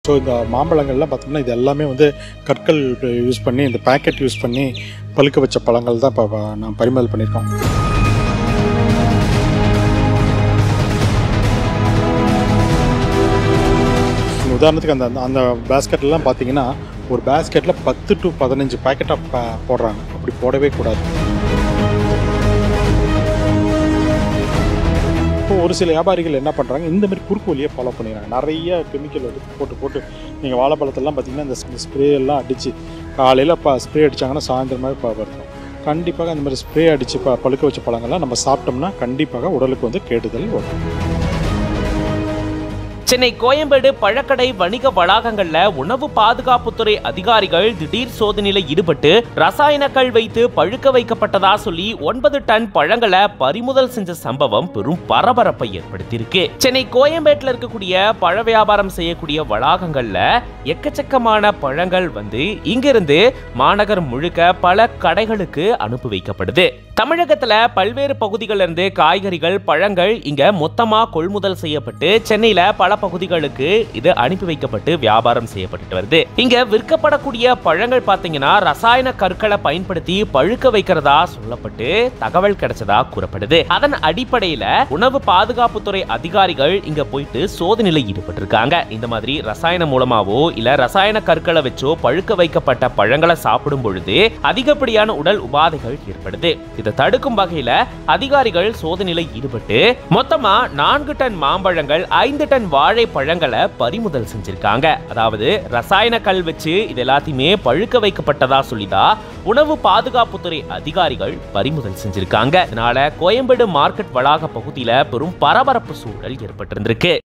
so இந்த மாம்பழங்கள்லாம் பார்த்தோம்னா இது எல்லாமே வந்து கற்கள் யூஸ் பண்ணி இந்த பேக்கெட் யூஸ் பண்ணி பழுக்க வச்ச பழங்கள் தான் இப்போ நான் பறிமுதல் பண்ணியிருக்கோம் உதாரணத்துக்கு அந்த அந்த- அந்த பேஸ்கெட்லாம் பார்த்தீங்கன்னா ஒரு பேஸ்கெட்டில் பத்து டு பதினஞ்சு பேக்கெட்டாக போடுறாங்க அப்படி போடவே கூடாது இப்போ ஒரு சில வியாபாரிகள் என்ன பண்ணுறாங்க இந்த மாதிரி குறுக்கு வழியை ஃபாலோ பண்ணிடுறாங்க நிறைய கெமிக்கல் எடுத்து போட்டு போட்டு நீங்கள் வாழைப்பழத்தெல்லாம் பார்த்தீங்கன்னா இந்த ஸ்ப்ரே எல்லாம் அடித்து காலையில் இப்போ ஸ்ப்ரே அடித்தாங்கன்னா சாயந்தரமாக இப்போ வருது கண்டிப்பாக அந்த மாதிரி ஸ்ப்ரே அடித்து ப பழுக்க வச்ச பழங்கள்லாம் நம்ம சாப்பிட்டோம்னா கண்டிப்பாக உடலுக்கு வந்து கெடுதல் வரும் சென்னை கோயம்பேடு பழக்கடை வணிக வளாகங்கள்ல உணவு பாதுகாப்புத்துறை அதிகாரிகள் திடீர் சோதனையில ஈடுபட்டு ரசாயனக்கள் வைத்து பழுக்க வைக்கப்பட்டதா சொல்லி ஒன்பது டன் பழங்களை பறிமுதல் செஞ்ச சம்பவம் பெரும் பரபரப்பை ஏற்படுத்தியிருக்கு சென்னை கோயம்பேட்டில் இருக்கக்கூடிய பழ வியாபாரம் செய்யக்கூடிய வளாகங்கள்ல எக்கச்சக்கமான பழங்கள் வந்து இங்கிருந்து மாநகர் முழுக்க பல கடைகளுக்கு அனுப்பி வைக்கப்படுது தமிழகத்துல பல்வேறு பகுதிகளிலிருந்து இருந்து காய்கறிகள் பழங்கள் இங்க மொத்தமா கொள்முதல் செய்யப்பட்டு சென்னையில பல பகுதிகளுக்கு இது அனுப்பி வைக்கப்பட்டு வியாபாரம் செய்யப்பட்டு வருது இங்க விற்கப்படக்கூடிய பழங்கள் பாத்தீங்கன்னா ரசாயன கற்களை பயன்படுத்தி பழுக்க வைக்கிறதா சொல்லப்பட்டு தகவல் கிடைச்சதா கூறப்படுது அதன் அடிப்படையில உணவு பாதுகாப்புத்துறை அதிகாரிகள் இங்க போயிட்டு சோதனையில ஈடுபட்டிருக்காங்க இந்த மாதிரி ரசாயனம் மூலமாவோ இல்ல ரசாயன கற்களை வச்சோ பழுக்க வைக்கப்பட்ட பழங்களை சாப்பிடும் பொழுது அதிகப்படியான உடல் உபாதைகள் ஏற்படுது இதை தடுக்கும் வகையில அதிகாரிகள் சோதனையில ஈடுபட்டு மொத்தமா நான்கு டன் மாம்பழங்கள் ஐந்து டன் வாழைப்பழங்களை பறிமுதல் செஞ்சிருக்காங்க அதாவது ரசாயன கல் வச்சு இது எல்லாத்தையுமே பழுக்க வைக்கப்பட்டதா சொல்லிதான் உணவு பாதுகாப்புத்துறை அதிகாரிகள் பறிமுதல் செஞ்சிருக்காங்க இதனால கோயம்பேடு மார்க்கெட் வளாக பகுதியில பெரும் பரபரப்பு சூழல் ஏற்பட்டிருந்திருக்கு